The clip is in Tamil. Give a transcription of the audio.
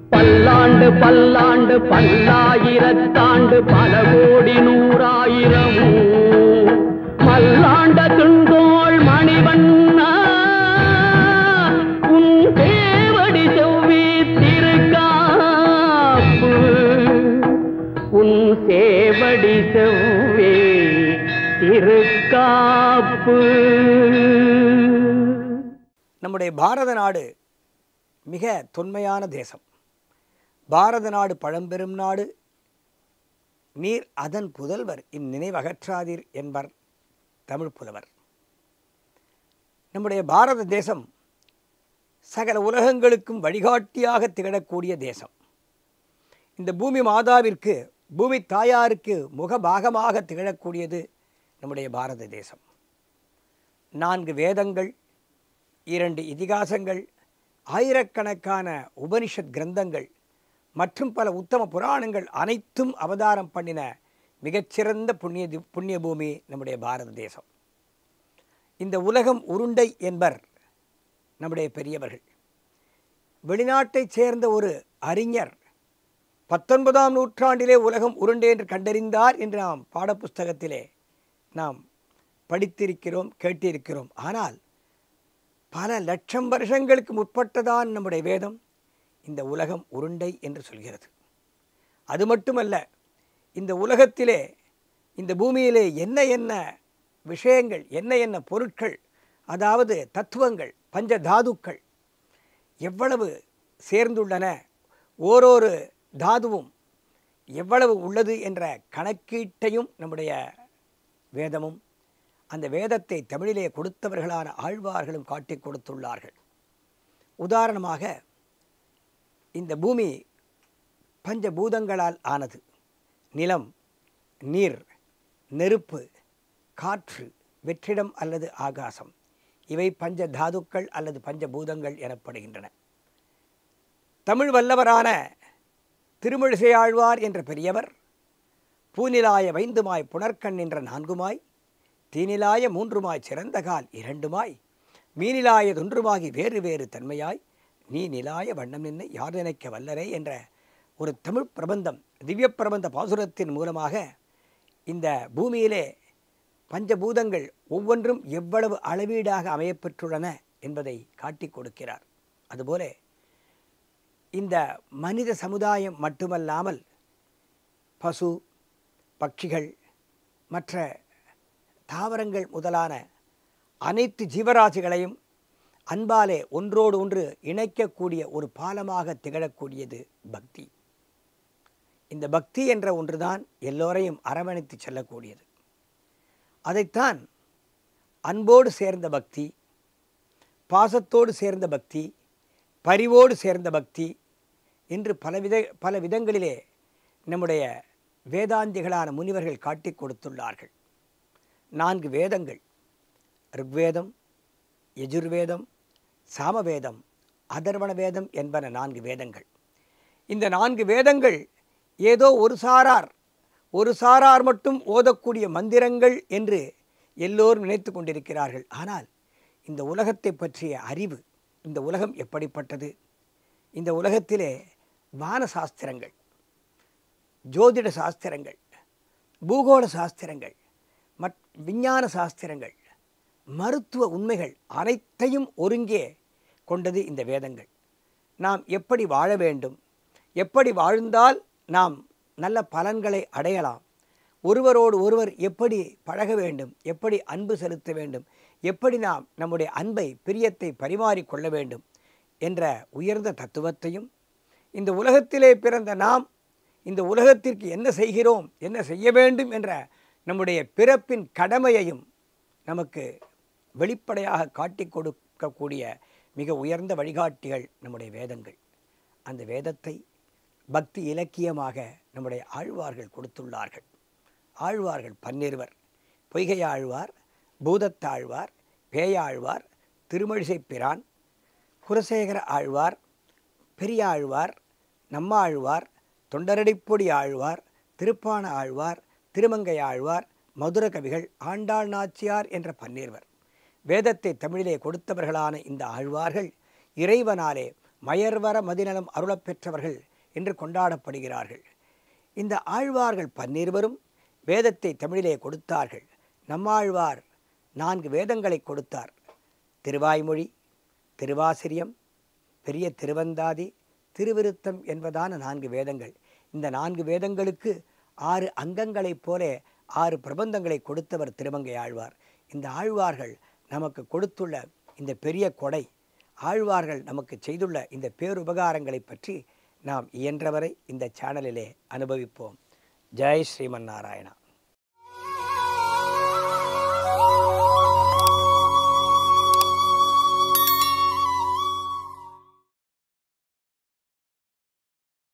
பல்லாண்டு பல்லாண்டு பல்லாயிரத்தாண்டு பல கோடி நூறாயிரமும் மல்லாண்ட துண்டோள் மணிவண்ணா உன் தேவடி செவ்வி திருக்காப்பு உன் சேவடி செவ்வே திருக்காப்பு நம்முடைய பாரத நாடு மிக தொன்மையான தேசம் பாரத நாடு பழம்பெரும் நாடு நீர் அதன் புதல்வர் இந்நினைவகற்றாதீர் என்பர் தமிழ் புலவர் நம்முடைய பாரத தேசம் சகல உலகங்களுக்கும் வழிகாட்டியாக திகழக்கூடிய தேசம் இந்த பூமி மாதாவிற்கு பூமி தாயாருக்கு முகபாகமாக திகழக்கூடியது நம்முடைய பாரத தேசம் நான்கு வேதங்கள் இரண்டு இதிகாசங்கள் ஆயிரக்கணக்கான உபனிஷத் கிரந்தங்கள் மற்றும் பல உத்தம புராணங்கள் அனைத்தும் அவதாரம் பண்ணின மிகச்சிறந்த புண்ணிய தி- புண்ணிய பூமி நம்முடைய பாரத தேசம் இந்த உலகம் உருண்டை என்பர் நம்முடைய பெரியவர்கள் வெளிநாட்டைச் சேர்ந்த ஒரு அறிஞர் பத்தொன்பதாம் நூற்றாண்டிலே உலகம் உருண்டை என்று கண்டறிந்தார் என்று நாம் பாடப்புஸ்தகத்திலே நாம் படித்திருக்கிறோம் கேட்டிருக்கிறோம் ஆனால் பல லட்சம் வருஷங்களுக்கு முற்பட்டதான் நம்முடைய வேதம் இந்த உலகம் உருண்டை என்று சொல்கிறது அது மட்டுமல்ல இந்த உலகத்திலே இந்த பூமியிலே என்ன என்ன விஷயங்கள் என்ன என்ன பொருட்கள் அதாவது தத்துவங்கள் பஞ்ச தாதுக்கள் எவ்வளவு சேர்ந்துள்ளன ஓரொரு தாதுவும் எவ்வளவு உள்ளது என்ற கணக்கீட்டையும் நம்முடைய வேதமும் அந்த வேதத்தை தமிழிலே கொடுத்தவர்களான ஆழ்வார்களும் காட்டிக் கொடுத்துள்ளார்கள் உதாரணமாக இந்த பூமி பஞ்சபூதங்களால் ஆனது நிலம் நீர் நெருப்பு காற்று வெற்றிடம் அல்லது ஆகாசம் இவை பஞ்ச தாதுக்கள் அல்லது பஞ்சபூதங்கள் எனப்படுகின்றன தமிழ் வல்லவரான திருமிழிசை ஆழ்வார் என்ற பெரியவர் பூநிலாய வைந்துமாய் புனர்க்கண் என்ற நான்குமாய் தீனிலாய மூன்றுமாய் சிறந்த கால் இரண்டுமாய் மீனிலாய தொன்றுமாகி வேறு வேறு தன்மையாய் நீ நிலாய வண்ணம் நின்னை யார் நினைக்க வல்லரே என்ற ஒரு தமிழ் பிரபந்தம் திவ்ய பிரபந்த பாசுரத்தின் மூலமாக இந்த பூமியிலே பஞ்சபூதங்கள் ஒவ்வொன்றும் எவ்வளவு அளவீடாக அமையப்பெற்றுள்ளன என்பதை காட்டிக் கொடுக்கிறார் அதுபோல இந்த மனித சமுதாயம் மட்டுமல்லாமல் பசு பட்சிகள் மற்ற தாவரங்கள் முதலான அனைத்து ஜீவராசிகளையும் அன்பாலே ஒன்றோடு ஒன்று இணைக்கக்கூடிய ஒரு பாலமாக திகழக்கூடியது பக்தி இந்த பக்தி என்ற ஒன்றுதான் எல்லோரையும் அரவணைத்து செல்லக்கூடியது அதைத்தான் அன்போடு சேர்ந்த பக்தி பாசத்தோடு சேர்ந்த பக்தி பரிவோடு சேர்ந்த பக்தி என்று பலவித பல விதங்களிலே நம்முடைய வேதாந்திகளான முனிவர்கள் காட்டிக் கொடுத்துள்ளார்கள் நான்கு வேதங்கள் ரிக்வேதம் யஜுர்வேதம் சாமவேதம் அதர்வண வேதம் என்பன நான்கு வேதங்கள் இந்த நான்கு வேதங்கள் ஏதோ ஒரு சாரார் ஒரு சாரார் மட்டும் ஓதக்கூடிய மந்திரங்கள் என்று எல்லோரும் நினைத்து கொண்டிருக்கிறார்கள் ஆனால் இந்த உலகத்தை பற்றிய அறிவு இந்த உலகம் எப்படிப்பட்டது இந்த உலகத்திலே வான சாஸ்திரங்கள் ஜோதிட சாஸ்திரங்கள் பூகோள சாஸ்திரங்கள் மற் விஞ்ஞான சாஸ்திரங்கள் மருத்துவ உண்மைகள் அனைத்தையும் ஒருங்கே கொண்டது இந்த வேதங்கள் நாம் எப்படி வாழ வேண்டும் எப்படி வாழ்ந்தால் நாம் நல்ல பலன்களை அடையலாம் ஒருவரோடு ஒருவர் எப்படி பழக வேண்டும் எப்படி அன்பு செலுத்த வேண்டும் எப்படி நாம் நம்முடைய அன்பை பிரியத்தை பரிமாறிக்கொள்ள வேண்டும் என்ற உயர்ந்த தத்துவத்தையும் இந்த உலகத்திலே பிறந்த நாம் இந்த உலகத்திற்கு என்ன செய்கிறோம் என்ன செய்ய வேண்டும் என்ற நம்முடைய பிறப்பின் கடமையையும் நமக்கு வெளிப்படையாக காட்டிக் கொடுக்கக்கூடிய மிக உயர்ந்த வழிகாட்டிகள் நம்முடைய வேதங்கள் அந்த வேதத்தை பக்தி இலக்கியமாக நம்முடைய ஆழ்வார்கள் கொடுத்துள்ளார்கள் ஆழ்வார்கள் பன்னிருவர் பொய்கை ஆழ்வார் பூதத்தாழ்வார் பேயாழ்வார் திருமழிசை பிரான் குலசேகர ஆழ்வார் பெரியாழ்வார் நம்மாழ்வார் தொண்டரடிப்பொடி ஆழ்வார் திருப்பான ஆழ்வார் திருமங்கை ஆழ்வார் மதுர கவிகள் ஆண்டாள் நாச்சியார் என்ற பன்னீர்வர் வேதத்தை தமிழிலே கொடுத்தவர்களான இந்த ஆழ்வார்கள் இறைவனாலே மயர்வர மதிநலம் அருளப் பெற்றவர்கள் என்று கொண்டாடப்படுகிறார்கள் இந்த ஆழ்வார்கள் பன்னிருவரும் வேதத்தை தமிழிலே கொடுத்தார்கள் நம்மாழ்வார் நான்கு வேதங்களை கொடுத்தார் திருவாய்மொழி திருவாசிரியம் பெரிய திருவந்தாதி திருவிருத்தம் என்பதான நான்கு வேதங்கள் இந்த நான்கு வேதங்களுக்கு ஆறு அங்கங்களைப் போல ஆறு பிரபந்தங்களை கொடுத்தவர் திருமங்கை ஆழ்வார் இந்த ஆழ்வார்கள் நமக்கு கொடுத்துள்ள இந்த பெரிய கொடை ஆழ்வார்கள் நமக்கு செய்துள்ள இந்த பேருபகாரங்களை பற்றி நாம் இயன்றவரை இந்த சேனலிலே அனுபவிப்போம் ஜெய் ஸ்ரீமன் நாராயணா